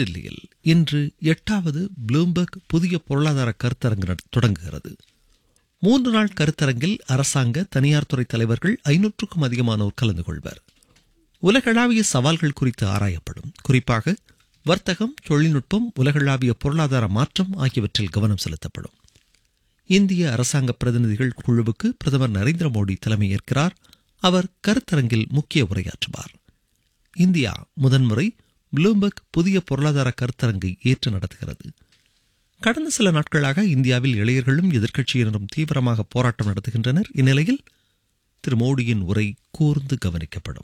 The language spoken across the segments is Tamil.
புதுடில்லியில் இன்று எட்டாவது ப்ளூம்பர்க் புதிய பொருளாதார கருத்தரங்கு நட- தொடங்குகிறது மூன்று நாள் கருத்தரங்கில் அரசாங்க தனியார் துறை தலைவர்கள் ஐநூற்றுக்கும் அதிகமானோர் கலந்து கொள்வர் உலகளாவிய சவால்கள் குறித்து ஆராயப்படும் குறிப்பாக வர்த்தகம் தொழில்நுட்பம் உலகளாவிய பொருளாதார மாற்றம் ஆகியவற்றில் கவனம் செலுத்தப்படும் இந்திய அரசாங்க பிரதிநிதிகள் குழுவுக்கு பிரதமர் நரேந்திர மோடி தலைமையேற்கிறார் அவர் கருத்தரங்கில் முக்கிய உரையாற்றுவார் இந்தியா முதன்முறை ப்ளூம்பர்க் புதிய பொருளாதார கருத்தரங்கை ஏற்று நடத்துகிறது கடந்த சில நாட்களாக இந்தியாவில் இளைஞர்களும் எதிர்க்கட்சியினரும் தீவிரமாக போராட்டம் நடத்துகின்றனர் இந்நிலையில் திரு மோடியின் உரை கூர்ந்து கவனிக்கப்படும்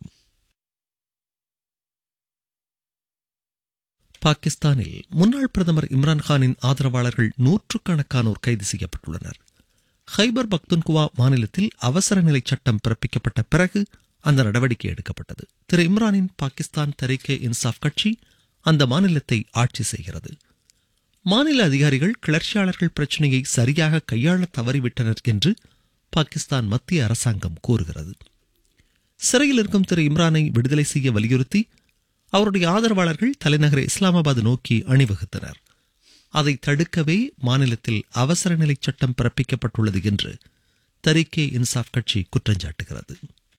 பாகிஸ்தானில் முன்னாள் பிரதமர் இம்ரான்கானின் ஆதரவாளர்கள் நூற்றுக்கணக்கானோர் கைது செய்யப்பட்டுள்ளனர் ஹைபர் பக்துன்குவா மாநிலத்தில் அவசர நிலை சட்டம் பிறப்பிக்கப்பட்ட பிறகு அந்த நடவடிக்கை எடுக்கப்பட்டது திரு இம்ரானின் பாகிஸ்தான் தரிகே இன்சாஃப் கட்சி அந்த மாநிலத்தை ஆட்சி செய்கிறது மாநில அதிகாரிகள் கிளர்ச்சியாளர்கள் பிரச்சனையை சரியாக கையாள தவறிவிட்டனர் என்று பாகிஸ்தான் மத்திய அரசாங்கம் கூறுகிறது சிறையில் இருக்கும் திரு இம்ரானை விடுதலை செய்ய வலியுறுத்தி அவருடைய ஆதரவாளர்கள் தலைநகர் இஸ்லாமாபாத் நோக்கி அணிவகுத்தனர் அதை தடுக்கவே மாநிலத்தில் அவசர நிலை சட்டம் பிறப்பிக்கப்பட்டுள்ளது என்று தரிகே இன்சாஃப் கட்சி குற்றஞ்சாட்டுகிறது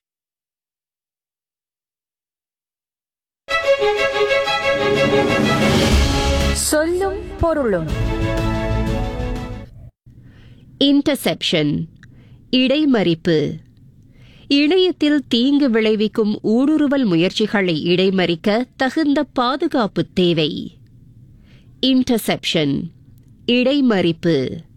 சொல்லும் பொருளும் இன்டர்செப்ஷன் இடைமறிப்பு இணையத்தில் தீங்கு விளைவிக்கும் ஊடுருவல் முயற்சிகளை இடைமறிக்க தகுந்த பாதுகாப்பு தேவை இன்டர்செப்ஷன் இடைமறிப்பு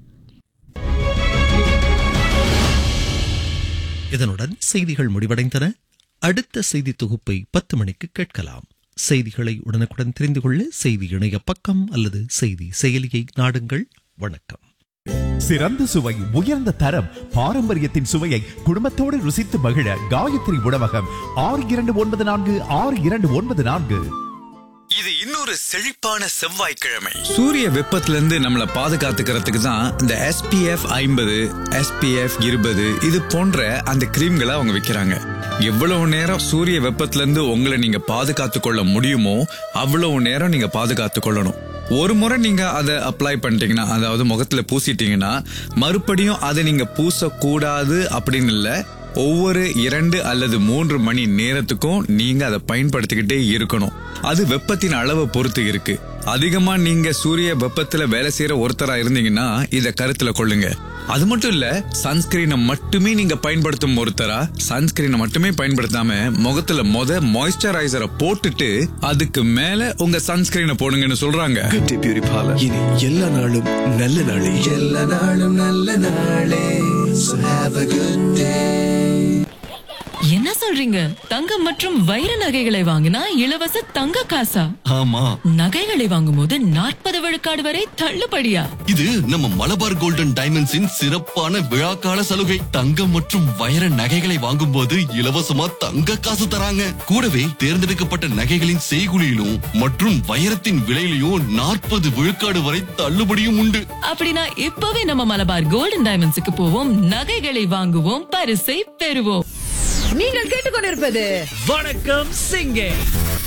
இதனுடன் செய்திகள் முடிவடைந்தன அடுத்த செய்தி தொகுப்பை பத்து மணிக்கு கேட்கலாம் செய்திகளை உடனுக்குடன் தெரிந்து கொள்ள செய்தி இணைய பக்கம் அல்லது செய்தி செயலியை நாடுங்கள் வணக்கம் சிறந்த சுவை உயர்ந்த தரம் பாரம்பரியத்தின் சுவையை குடும்பத்தோடு ருசித்து மகிழ காயத்ரி உணவகம் ஆறு இரண்டு ஒன்பது நான்கு ஆறு இரண்டு ஒன்பது நான்கு இது இன்னொரு செழிப்பான செவ்வாய்க்கிழமை சூரிய வெப்பத்துல இருந்து நம்மள பாதுகாத்துக்கிறதுக்கு தான் இந்த SPF ஐம்பது SPF இருபது இது போன்ற அந்த கிரீம்களை அவங்க விக்கிறாங்க எவ்வளவு நேரம் சூரிய வெப்பத்துல இருந்து உங்களை நீங்க பாதுகாத்து கொள்ள முடியுமோ அவ்வளவு நேரம் நீங்க பாதுகாத்து கொள்ளணும் ஒரு முறை நீங்க அதை அப்ளை பண்ணிட்டீங்கன்னா அதாவது முகத்துல பூசிட்டீங்கன்னா மறுபடியும் அதை நீங்க பூசக்கூடாது அப்படின்னு இல்ல ஒவ்வொரு இரண்டு அல்லது மூன்று மணி நேரத்துக்கும் நீங்க அதை பயன்படுத்திக்கிட்டே இருக்கணும் அது வெப்பத்தின் அளவை பொறுத்து இருக்கு அதிகமா நீங்க சூரிய வெப்பத்துல வேலை செய்யற ஒருத்தரா இருந்தீங்கன்னா இத கருத்துல கொள்ளுங்க அது மட்டும் இல்ல சன்ஸ்கிரீனை மட்டுமே நீங்க பயன்படுத்தும் ஒருத்தரா சன்ஸ்கிரீனை மட்டுமே பயன்படுத்தாம முகத்துல மொத மாய்ஸ்சரைசரை போட்டுட்டு அதுக்கு மேல உங்க சன்ஸ்கிரீனை போடுங்கன்னு சொல்றாங்க கட்டி பியூரிஃபாலர் இனி எல்லா நாளும் நல்ல நாளே எல்லா நாளும் நல்ல நாளே So have a good day என்ன சொல்றீங்க தங்கம் மற்றும் வைர நகைகளை வாங்கினா இலவச தங்க காசா ஆமா நகைகளை வாங்கும்போது நாற்பது விழுக்காடு வரை தள்ளுபடியா இது நம்ம மலபார் கோல்டன் டைமண்ட்ஸின் சிறப்பான விழாக்கால சலுகை தங்கம் மற்றும் வைர நகைகளை வாங்கும்போது இலவசமா தங்க காசு தராங்க கூடவே தேர்ந்தெடுக்கப்பட்ட நகைகளின் செய்குலியிலும் மற்றும் வைரத்தின் விலையிலும் நாற்பது விழுக்காடு வரை தள்ளுபடியும் உண்டு அப்படின்னா இப்பவே நம்ம மலபார் கோல்டன் டைமண்ட்ஸுக்கு போவோம் நகைகளை வாங்குவோம் பரிசை பெறுவோம் நீங்கள் கேட்டுக்கொண்டிருப்பது வணக்கம் சிங்கே